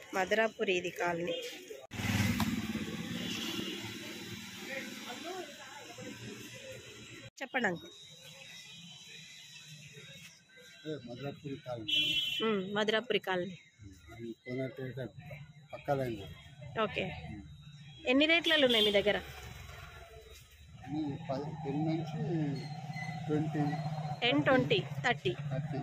మధురాపురి ఇది కాలనీ చెప్పండి uncle Madhurapuri colony um, Madhurapuri colony అది కోనపేట పక్కలైన ఓకే ఎన్ని రేట్లలో ఉన్నాయి మీ దగ్గర ఈ పది టెన్ నుంచి twenty ten twenty thirty thirty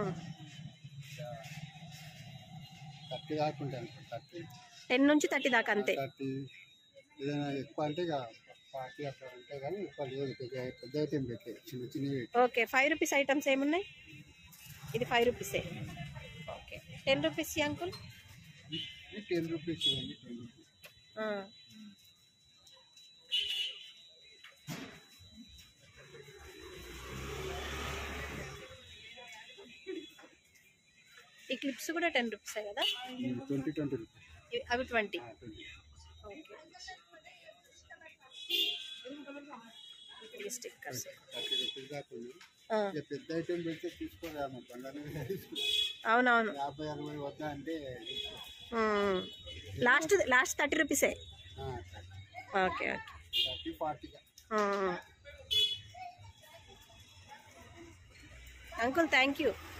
thirty దాకా ఉంటాయి అనుకో థర్టీ టెన్ నుంచి థర్టీ దాకా అంతే థర్టీ ఏదైనా ఎక్కువ అంటే ఇక ఫార్టీ అట్లా ఉంటాయి కానీ ఎక్కువ లేదు పెద్ద పెద్ద ఐటెం పెట్టే చిన్న చిన్నవి ఓకే ఫైవ్ రూపీస్ ఐటమ్స్ ఏమున్నాయి ఇది ఫైవ్ రూపీసే okay ten rupees uncle ten rupees ఇవ్వండి టెన్ రూపీస్ ఈ క్లిప్స్ కూడా టెన్ రూపీసే కదా ట్వంటీ ట్వంటీ రూపీస్ ఇవి- అవి ట్వంటీ ట్వంటీ ఓకే ఈ స్టిక్కర్స్ థర్టీ రూపీస్ దాకా ఉంది ఇక పెద్ద ఐటెం పెడితే తీసుకోరాము బంగారం తీసుకో అవునవును యాభై అరవై వద్ద అంటే తీసుకో. లాస్ట్ లాస్ట్ థర్టీ రూపీసే ఆ, ఓకే ఓకే థర్టీ ఫార్టీగా అంకుల్ థ్యాంక్ యూ